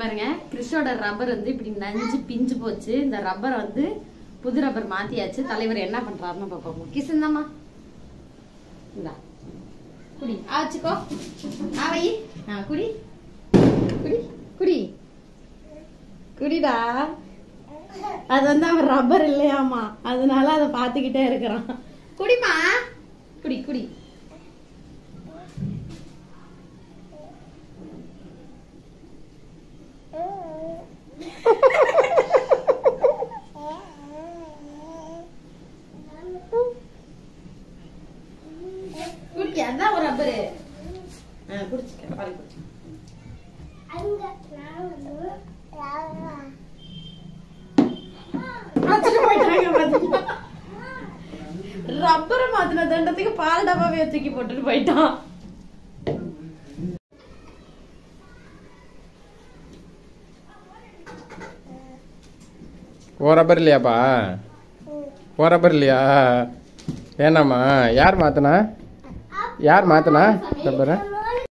பாருங்க கிறிஷோட ரப்பர் வந்து இப்படி நஞ்சு பிஞ்சு போச்சு இந்த ரப்பரை வந்து புது ரப்பர் மாத்தியாச்சு தலைவர் என்ன பண்றாருன்னு பாப்போம் கிஸ் இந்தாம்மா இந்தா குடி ஆ வச்சுக்கோ ஆ வை ஆ குடி குடி குடி குடிடா அது வந்து அவன் ரப்பர் இல்லையாமா அதனால அதை பார்த்துக்கிட்டே இருக்கிறான் குடிமா குடி குடி குடி அதான் ஒரு ரப்பரு ஆ குடிச்சுக்க பால் குடிச்சு வச்சுட்டு போயிட்டாங்க பாத்தீங்களா? ரப்பரை மாத்தின தண்டத்துக்கு பால் டப்பாவே தூக்கி போட்டுட்டு போயிட்டான் ஓ ரப்பர் இல்லையாப்பா ஓ ரப்பர் இல்லையா வேணாமா யார் மாத்தனா யார் மாத்தனா ரப்பரை